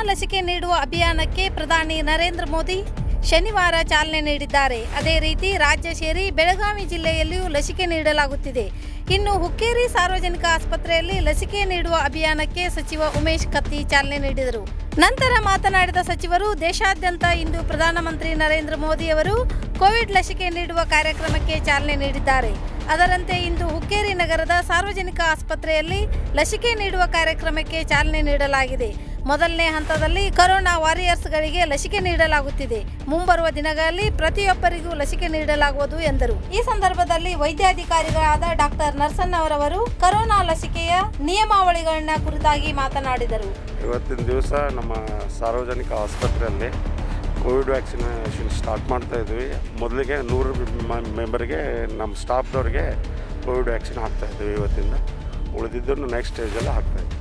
ಲಸಿಕೆ ನೀಡುವ ಅಭಿಯಾನಕ್ಕೆ ಪ್ರಧಾನಿ ನರೇಂದ್ರ ಮೋದಿ ಶನಿವಾರ ಚಾಲನೆ ನೀಡಿದ್ದಾರೆ ಅದೇ ರೀತಿ ರಾಜ್ಯ ಸೇರಿ ಬೆಳಗಾವಿ ಜಿಲ್ಲೆಯಲ್ಲಿಯೂ ಲಸಿಕೆ ನೀಡಲಾಗುತ್ತಿದೆ ಇನ್ನು ಹುಕ್ಕೇರಿ ಸಾರ್ವಜನಿಕ ಆಸ್ಪತ್ರೆಯಲ್ಲಿ ಲಸಿಕೆ ನೀಡುವ ಅಭಿಯಾನಕ್ಕೆ ಸಚಿವ ಉಮೇಶ್ ಕತ್ತಿ ಚಾಲನೆ ನೀಡಿದರು ನಂತರ ಮಾತನಾಡಿದ ಸಚಿವರು ದೇಶಾದ್ಯಂತ ಇಂದು ಪ್ರಧಾನಮಂತ್ರಿ ನರೇಂದ್ರ ಮೋದಿ ಅವರು ಕೋವಿಡ್ ಲಸಿಕೆ ನೀಡುವ ಕಾರ್ಯಕ್ರಮಕ್ಕೆ ಚಾಲನೆ ನೀಡಿದ್ದಾರೆ ಅದರಂತೆ ಇಂದು ಹುಕ್ಕೇರಿ ನಗರದ ಸಾರ್ವಜನಿಕ ಆಸ್ಪತ್ರೆಯಲ್ಲಿ ಲಸಿಕೆ ನೀಡುವ ಕಾರ್ಯಕ್ರಮಕ್ಕೆ ಚಾಲನೆ ನೀಡಲಾಗಿದೆ ಮೊದಲನೇ ಹಂತದಲ್ಲಿ ಕೊರೋನಾ ವಾರಿಯರ್ಸ್ಗಳಿಗೆ ಲಸಿಕೆ ನೀಡಲಾಗುತ್ತಿದೆ ಮುಂಬರುವ ದಿನಗಳಲ್ಲಿ ಪ್ರತಿಯೊಬ್ಬರಿಗೂ ಲಸಿಕೆ ನೀಡಲಾಗುವುದು ಎಂದರು ಈ ಸಂದರ್ಭದಲ್ಲಿ ವೈದ್ಯಾಧಿಕಾರಿಗಳಾದ ಡಾಕ್ಟರ್ ನರ್ಸನ್ ಅವರವರು ಕೊರೋನಾ ಲಸಿಕೆಯ ನಿಯಮಾವಳಿಗಳನ್ನ ಕುರಿತಾಗಿ ಮಾತನಾಡಿದರು ಇವತ್ತಿನ ದಿವಸ ನಮ್ಮ ಸಾರ್ವಜನಿಕ ಆಸ್ಪತ್ರೆಯಲ್ಲಿ ಕೋವಿಡ್ ವ್ಯಾಕ್ಸಿನೇಷನ್ ಸ್ಟಾರ್ಟ್ ಮಾಡ್ತಾ ಇದ್ವಿ ಮೊದಲಿಗೆ ನೂರು ಮೆಂಬರ್ಗೆ ನಮ್ಮ ಸ್ಟಾಫ್ದವ್ರಿಗೆ ಕೋವಿಡ್ ವ್ಯಾಕ್ಸಿನ್ ಹಾಕ್ತಾ ಇದ್ವಿ ಇವತ್ತಿಂದ ಉಳಿದಿದ್ದನ್ನು ನೆಕ್ಸ್ಟ್ ಸ್ಟೇಜಲ್ಲಿ ಹಾಕ್ತಾ ಇದ್ವಿ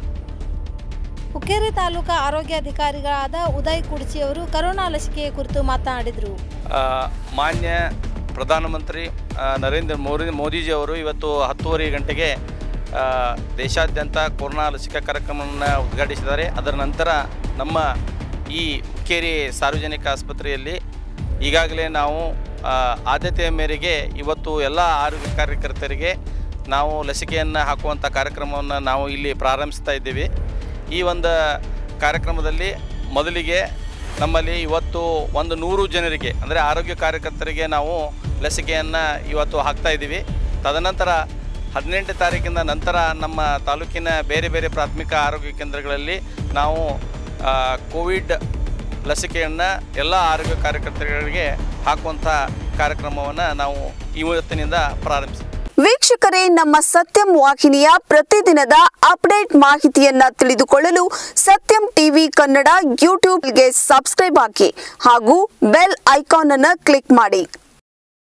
ಹುಕ್ಕೇರಿ ತಾಲೂಕಾ ಆರೋಗ್ಯಾಧಿಕಾರಿಗಳಾದ ಉದಯ್ ಕುಡ್ಚಿ ಅವರು ಕೊರೋನಾ ಲಸಿಕೆಯ ಕುರಿತು ಮಾತನಾಡಿದರು ಆ, ಮಾನ್ಯ ಪ್ರಧಾನಮಂತ್ರಿ ಆ, ನರೇಂದ್ರ ಮೋದಿ ಮೋದಿಜಿಯವರು ಇವತ್ತು ಹತ್ತುವರೆ ಗಂಟೆಗೆ ಆ, ದೇಶಾದ್ಯಂತ ಕೊರೋನಾ ಲಸಿಕಾ ಕಾರ್ಯಕ್ರಮವನ್ನು ಉದ್ಘಾಟಿಸಿದ್ದಾರೆ ಅದರ ನಂತರ ನಮ್ಮ ಈ ಹುಕ್ಕೇರಿ ಸಾರ್ವಜನಿಕ ಆಸ್ಪತ್ರೆಯಲ್ಲಿ ಈಗಾಗಲೇ ನಾವು ಆ, ಆದ್ಯತೆಯ ಮೇರೆಗೆ ಇವತ್ತು ಎಲ್ಲ ಆರೋಗ್ಯ ಕಾರ್ಯಕರ್ತರಿಗೆ ನಾವು ಲಸಿಕೆಯನ್ನು ಹಾಕುವಂಥ ಕಾರ್ಯಕ್ರಮವನ್ನು ನಾವು ಇಲ್ಲಿ ಪ್ರಾರಂಭಿಸ್ತಾ ಇದ್ದೀವಿ ಈ ಒಂದು ಕಾರ್ಯಕ್ರಮದಲ್ಲಿ ಮೊದಲಿಗೆ ನಮ್ಮಲ್ಲಿ ಇವತ್ತು ಒಂದು ನೂರು ಜನರಿಗೆ ಅಂದರೆ ಆರೋಗ್ಯ ಕಾರ್ಯಕರ್ತರಿಗೆ ನಾವು ಲಸಿಕೆಯನ್ನು ಇವತ್ತು ಹಾಕ್ತಾ ಇದ್ದೀವಿ ತದನಂತರ ಹದಿನೆಂಟು ತಾರೀಕಿನ ನಂತರ ನಮ್ಮ ತಾಲೂಕಿನ ಬೇರೆ ಬೇರೆ ಪ್ರಾಥಮಿಕ ಆರೋಗ್ಯ ಕೇಂದ್ರಗಳಲ್ಲಿ ನಾವು ಆ, ಕೋವಿಡ್ ಲಸಿಕೆಯನ್ನು ಎಲ್ಲ ಆರೋಗ್ಯ ಕಾರ್ಯಕರ್ತರಿಗೆ ಹಾಕುವಂಥ ಕಾರ್ಯಕ್ರಮವನ್ನು ನಾವು ಇವತ್ತಿನಿಂದ ಪ್ರಾರಂಭಿಸ್ತೀವಿ ವೀಕ್ಷಕರೇ ನಮ್ಮ ಸತ್ಯಂ ವಾಹಿನಿಯ ಪ್ರತಿದಿನದ ಅಪ್ಡೇಟ್ ಮಾಹಿತಿಯನ್ನ ತಿಳಿದುಕೊಳ್ಳಲು ಸತ್ಯಂ ಟಿವಿ ಕನ್ನಡ ಯೂಟ್ಯೂಬ್ಗೆ ಸಬ್ಸ್ಕ್ರೈಬ್ ಹಾಕಿ ಹಾಗೂ ಬೆಲ್ ಐಕಾನ್ ಅನ್ನು ಕ್ಲಿಕ್ ಮಾಡಿ